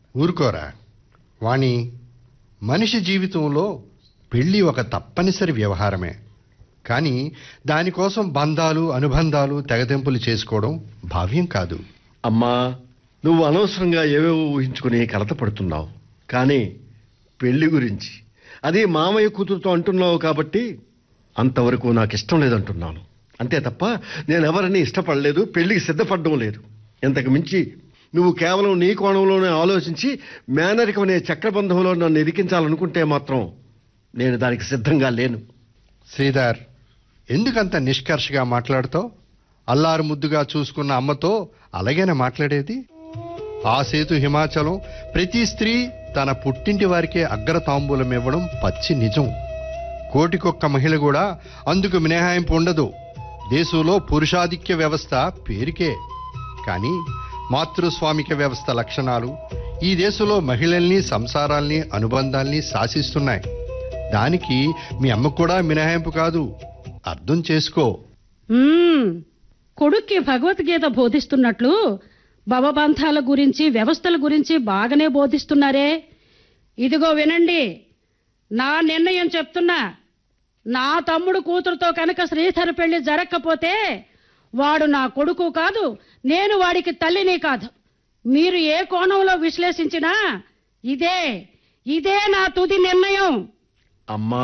ఊరుకోరా వాణి మనిషి జీవితంలో పెళ్లి ఒక తప్పనిసరి వ్యవహారమే కానీ దానికోసం బంధాలు అనుబంధాలు తెగదెంపులు చేసుకోవడం భావ్యం కాదు అమ్మా నువ్వు అనవసరంగా ఏవేవో ఊహించుకుని కలత పడుతున్నావు కానీ పెళ్లి గురించి అది మామయ్య కూతురుతో అంటున్నావు కాబట్టి అంతవరకు నాకు ఇష్టం లేదంటున్నాను అంతే తప్ప నేను ఎవరిని ఇష్టపడలేదు పెళ్లికి సిద్ధపడడం లేదు ఇంతకు మించి నువ్వు కేవలం నీ కోణంలోనే ఆలోచించి మేనరికం అనే చక్రబంధంలో నన్ను ఇరికించాలనుకుంటే మాత్రం నేను దానికి సిద్ధంగా లేను శ్రీధర్ ఎందుకంత నిష్కర్షగా మాట్లాడుతావు అల్లారు ముద్దుగా చూసుకున్న అమ్మతో అలాగేనా మాట్లాడేది ఆ సేతు హిమాచలం ప్రతి స్త్రీ తన పుట్టింటి వారికే అగ్ర తాంబూలం ఇవ్వడం పచ్చి నిజం కోటికొక్క మహిళ కూడా అందుకు మినహాయింపు ఉండదు దేశంలో పురుషాధిక్య వ్యవస్థ పేరుకే కానీ మాతృస్వామిక వ్యవస్థ లక్షణాలు ఈ దేశంలో మహిళల్ని సంసారాల్ని అనుబంధాల్ని శాసిస్తున్నాయి దానికి మీ అమ్మ కూడా మినహాయింపు కాదు అర్థం చేసుకో మ్మ్. కొడుక్కి భగవద్గీత బోధిస్తున్నట్లు భవబంధాల గురించి వ్యవస్థల గురించి బాగానే బోధిస్తున్నారే ఇదిగో వినండి నా నిర్ణయం చెప్తున్నా నా తమ్ముడు కూతురుతో కనుక శ్రీధర్ పెళ్లి జరగకపోతే వాడు నా కొడుకు కాదు నేను వాడికి తల్లిని కాదు మీరు ఏ కోణంలో విశ్లేషించినా ఇదే ఇదే నా తుది నిర్ణయం అమ్మా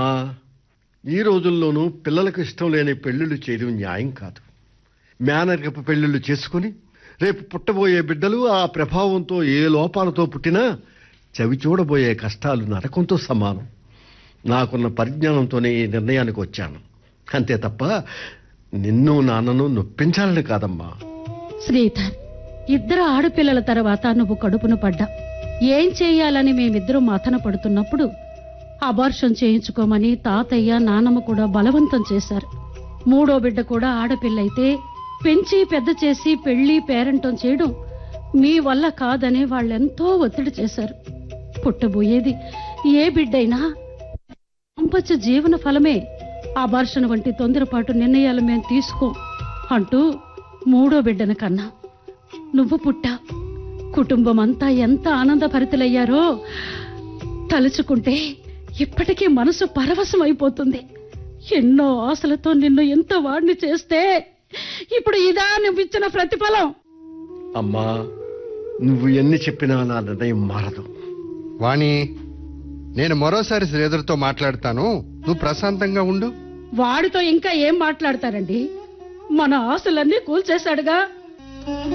ఈ రోజుల్లోనూ పిల్లలకు ఇష్టం లేని పెళ్లిళ్ళు చేయడం న్యాయం కాదు మేనరికపు పెళ్లిళ్ళు చేసుకుని రేపు పుట్టబోయే బిడ్డలు ఆ ప్రభావంతో ఏ లోపాలతో పుట్టినా చవి చూడబోయే కష్టాలు నరకంతో సమానం నాకున్న పరిజ్ఞానంతోనే ఈ నిర్ణయానికి వచ్చాను అంతే తప్ప నిన్ను నాన్నను నొప్పించాలని కాదమ్మా శ్రీధర్ ఇద్దరు ఆడపిల్లల తర్వాత నువ్వు కడుపును పడ్డా ఏం చెయ్యాలని మేమిద్దరం మథన పడుతున్నప్పుడు అబార్షన్ చేయించుకోమని తాతయ్య నానమ్మ కూడా బలవంతం చేశారు మూడో బిడ్డ కూడా ఆడపిల్లయితే పెంచి పెద్ద చేసి పెళ్లి పేరంటం చేయడం మీ వల్ల కాదని వాళ్ళెంతో ఒత్తిడి చేశారు పుట్టబోయేది ఏ బిడ్డైనా పంపచ్చ జీవన ఫలమే అబార్షన్ వంటి తొందరపాటు నిర్ణయాలు మేం తీసుకో అంటూ మూడో బిడ్డను కన్నా నువ్వు పుట్టా కుటుంబం అంతా ఎంత ఆనందభరితులయ్యారో తలుచుకుంటే ఇప్పటికీ మనసు పరవశం అయిపోతుంది ఎన్నో ఆశలతో నిన్ను ఎంత వాడిని చేస్తే ఇప్పుడు ఇదా నువ్విచ్చిన ప్రతిఫలం అమ్మా నువ్వు ఎన్ని చెప్పినా నా నిర్ణయం మారదు వాణి నేను మరోసారి శ్రీధర్తో మాట్లాడతాను నువ్వు ప్రశాంతంగా ఉండు వాడితో ఇంకా ఏం మాట్లాడతారండి మన ఆశలన్నీ కూల్చేశాడుగా